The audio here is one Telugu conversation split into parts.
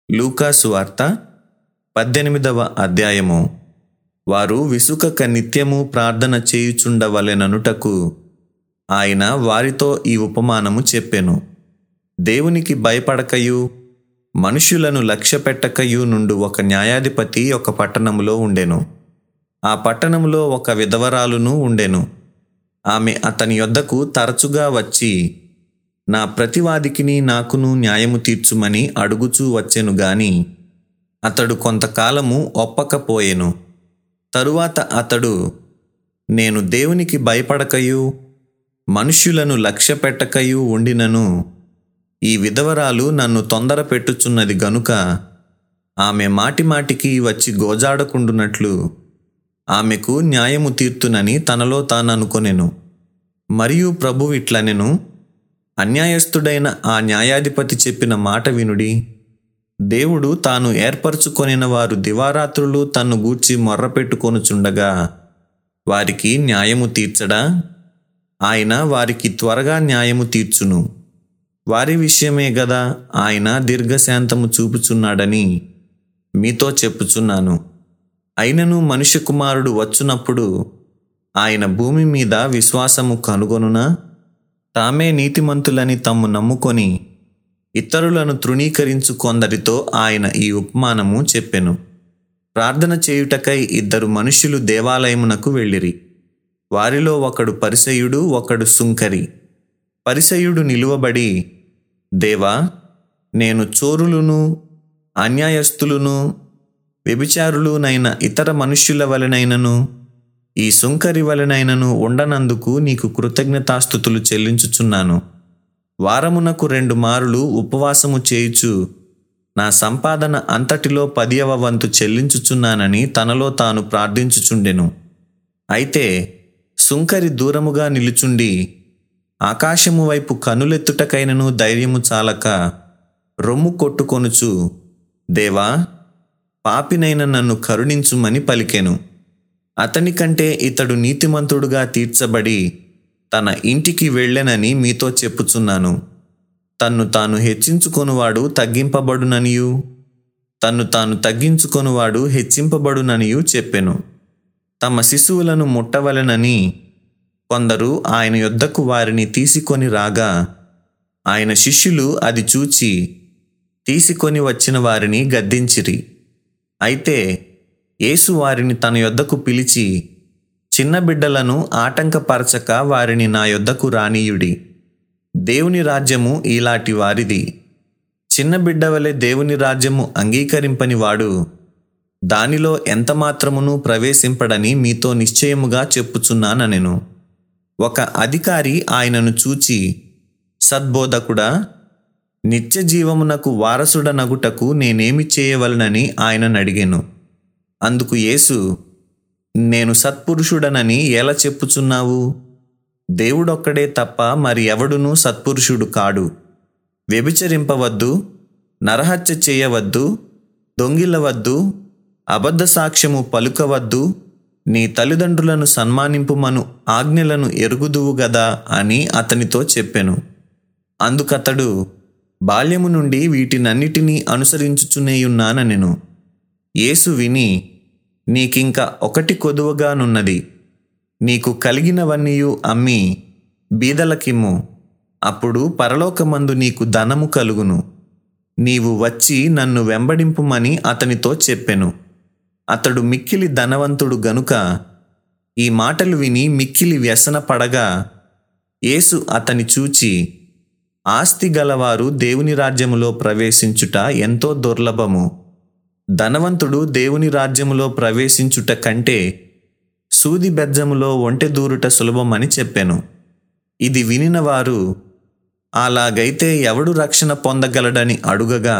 లూకాసు వార్త పద్దెనిమిదవ అధ్యాయము వారు విసుకక నిత్యము ప్రార్థన చేయుచుండవలెననుటకు ఆయన వారితో ఈ ఉపమానము చెప్పెను దేవునికి భయపడకయు మనుష్యులను లక్ష్యపెట్టకయు నుండు ఒక న్యాయాధిపతి ఒక పట్టణములో ఉండెను ఆ పట్టణములో ఒక విధవరాలును ఉండెను ఆమె అతని యొద్దకు తరచుగా వచ్చి నా ప్రతివాదికిని నాకును న్యాయము తీర్చుమని అడుగుచూ వచ్చెను గాని అతడు కొంతకాలము ఒప్పకపోయెను తరువాత అతడు నేను దేవునికి భయపడకయు మనుష్యులను లక్ష్యపెట్టకయు ఉండినను ఈ విధవరాలు నన్ను తొందర పెట్టుచున్నది గనుక ఆమె మాటిమాటికి వచ్చి గోజాడకుండునట్లు ఆమెకు న్యాయము తీర్తునని తనలో తాను అనుకొనెను మరియు ప్రభు ఇట్లనెను అన్యాయస్థుడైన ఆ న్యాయాధిపతి చెప్పిన మాట వినుడి దేవుడు తాను ఏర్పరచుకొనిన వారు దివారాత్రులు తన్ను గూర్చి మొర్రపెట్టుకొనుచుండగా వారికి న్యాయము తీర్చడా ఆయన వారికి త్వరగా న్యాయము తీర్చును వారి విషయమే గదా ఆయన దీర్ఘశాంతము చూపుచున్నాడని మీతో చెప్పుచున్నాను అయినను మనుష్య కుమారుడు వచ్చునప్పుడు ఆయన భూమి మీద విశ్వాసము కనుగొనునా తామే నీతిమంతులని తమ్ము నమ్ముకొని ఇతరులను తృణీకరించు కొందరితో ఆయన ఈ ఉపమానము చెప్పెను ప్రార్థన చేయుటకై ఇద్దరు మనుష్యులు దేవాలయమునకు వెళ్ళిరి వారిలో ఒకడు పరిసయుడు ఒకడు సుంకరి పరిసయుడు నిలువబడి దేవా నేను చోరులును అన్యాయస్తులును వ్యభిచారులునైన ఇతర మనుష్యుల వలనైనను ఈ సుంకరి వలనైనను ఉండనందుకు నీకు కృతజ్ఞతాస్థుతులు చెల్లించుచున్నాను వారమునకు రెండు మారులు ఉపవాసము చేయుచు నా సంపాదన అంతటిలో పదియవ వంతు చెల్లించుచున్నానని తనలో తాను ప్రార్థించుచుండెను అయితే సుంకరి దూరముగా నిలుచుండి ఆకాశము వైపు కనులెత్తుటకైనను ధైర్యము చాలక రొమ్ము కొట్టుకొనుచు దేవా పాపినైన నన్ను కరుణించుమని పలికెను అతని కంటే ఇతడు నీతిమంతుడుగా తీర్చబడి తన ఇంటికి వెళ్ళెనని మీతో చెప్పుచున్నాను తన్ను తాను హెచ్చించుకొనువాడు తగ్గింపబడుననియు తన్ను తాను తగ్గించుకొనువాడు హెచ్చింపబడుననియు చెప్పెను తమ శిశువులను ముట్టవలెనని కొందరు ఆయన యొద్దకు వారిని తీసుకొని రాగా ఆయన శిష్యులు అది చూచి తీసుకొని వచ్చిన వారిని గద్దించిరి అయితే యేసు వారిని తన యొద్దకు పిలిచి చిన్న బిడ్డలను ఆటంకపరచక వారిని నా యొద్దకు రానీయుడి దేవుని రాజ్యము ఈలాటి వారిది చిన్న బిడ్డ వలె దేవుని రాజ్యము అంగీకరింపని వాడు దానిలో ఎంత మాత్రమును ప్రవేశింపడని మీతో నిశ్చయముగా చెప్పుచున్నానెను ఒక అధికారి ఆయనను చూచి సద్బోధకుడా నిత్య జీవమునకు వారసుడనగుటకు నేనేమి చేయవలనని ఆయనను అడిగాను అందుకు యేసు నేను సత్పురుషుడనని ఎలా చెప్పుచున్నావు దేవుడొక్కడే తప్ప మరి ఎవడునూ సత్పురుషుడు కాడు వ్యభిచరింపవద్దు నరహత్య చేయవద్దు దొంగిలవద్దు అబద్ధ సాక్ష్యము పలుకవద్దు నీ తల్లిదండ్రులను సన్మానింపుమను ఆజ్ఞలను ఎరుగుదువు గదా అని అతనితో చెప్పెను అందుకతడు బాల్యము నుండి వీటినన్నిటినీ అనుసరించుచునేయున్నానెను యేసు విని నీకింక ఒకటి కొదువగానున్నది నీకు కలిగినవన్నీయు అమ్మి బీదలకిమ్ము అప్పుడు పరలోకమందు నీకు ధనము కలుగును నీవు వచ్చి నన్ను వెంబడింపుమని అతనితో చెప్పెను అతడు మిక్కిలి ధనవంతుడు గనుక ఈ మాటలు విని మిక్కిలి వ్యసన పడగా యేసు అతని చూచి ఆస్తి గలవారు దేవుని రాజ్యములో ప్రవేశించుట ఎంతో దుర్లభము ధనవంతుడు దేవుని రాజ్యములో ప్రవేశించుట కంటే సూది బెజ్జములో ఒంటె దూరుట సులభమని చెప్పాను ఇది వినిన వారు అలాగైతే ఎవడు రక్షణ పొందగలడని అడుగగా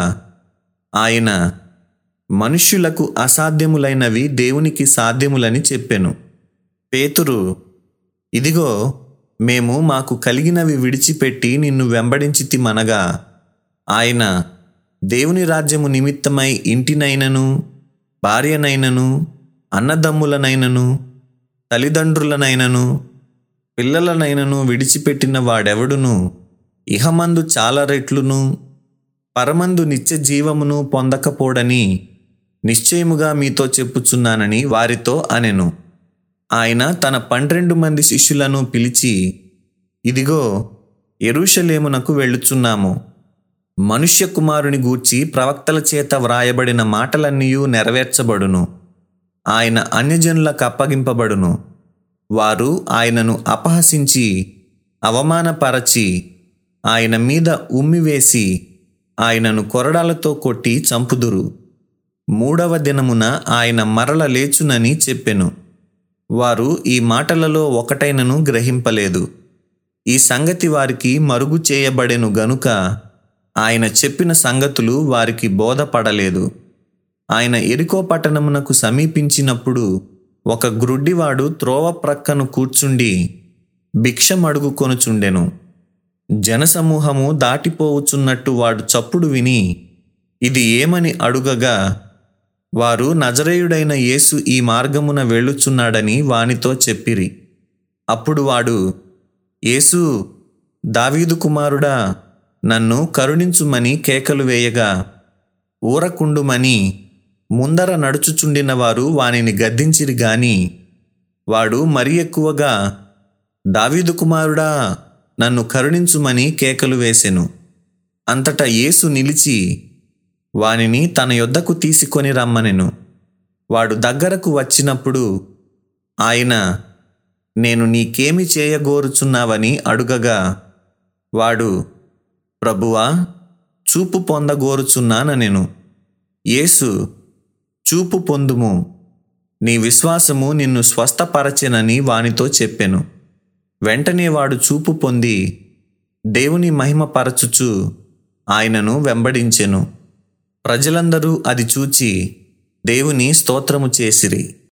ఆయన మనుష్యులకు అసాధ్యములైనవి దేవునికి సాధ్యములని చెప్పెను పేతురు ఇదిగో మేము మాకు కలిగినవి విడిచిపెట్టి నిన్ను వెంబడించితిమనగా ఆయన దేవుని రాజ్యము నిమిత్తమై ఇంటినైనను భార్యనైనను అన్నదమ్ములనైనను తల్లిదండ్రులనైనను పిల్లలనైనను విడిచిపెట్టిన వాడెవడును ఇహమందు చాలా రెట్లును పరమందు నిత్య జీవమును పొందకపోడని నిశ్చయముగా మీతో చెప్పుచున్నానని వారితో అనెను ఆయన తన పన్నెండు మంది శిష్యులను పిలిచి ఇదిగో ఎరుషలేమునకు వెళ్ళుచున్నాము మనుష్య కుమారుని గూర్చి ప్రవక్తల చేత వ్రాయబడిన మాటలన్నీ నెరవేర్చబడును ఆయన అన్యజనులకు అప్పగింపబడును వారు ఆయనను అపహసించి అవమానపరచి ఆయన మీద ఉమ్మివేసి ఆయనను కొరడాలతో కొట్టి చంపుదురు మూడవ దినమున ఆయన మరల లేచునని చెప్పెను వారు ఈ మాటలలో ఒకటైనను గ్రహింపలేదు ఈ సంగతి వారికి మరుగు చేయబడెను గనుక ఆయన చెప్పిన సంగతులు వారికి బోధపడలేదు ఆయన ఎరికో పట్టణమునకు సమీపించినప్పుడు ఒక గ్రుడ్డివాడు త్రోవ ప్రక్కను కూర్చుండి భిక్షమడుగు కొనుచుండెను జనసమూహము దాటిపోవుచున్నట్టు వాడు చప్పుడు విని ఇది ఏమని అడుగగా వారు నజరేయుడైన యేసు ఈ మార్గమున వెళ్ళుచున్నాడని వానితో చెప్పిరి అప్పుడు వాడు యేసు దావీదు కుమారుడా నన్ను కరుణించుమని కేకలు వేయగా ఊరకుండుమని ముందర నడుచుచుండిన వారు వానిని గద్దించిరి గాని వాడు మరి ఎక్కువగా దావీదు కుమారుడా నన్ను కరుణించుమని కేకలు వేసెను అంతటా యేసు నిలిచి వానిని తన యొద్దకు తీసుకొని రమ్మనెను వాడు దగ్గరకు వచ్చినప్పుడు ఆయన నేను నీకేమి చేయగోరుచున్నావని అడుగగా వాడు ప్రభువా చూపు పొందగోరుచున్నానెను యేసు చూపు పొందుము నీ విశ్వాసము నిన్ను స్వస్థపరచెనని వానితో చెప్పెను వెంటనే వాడు చూపు పొంది దేవుని మహిమపరచుచు ఆయనను వెంబడించెను ప్రజలందరూ అది చూచి దేవుని స్తోత్రము చేసిరి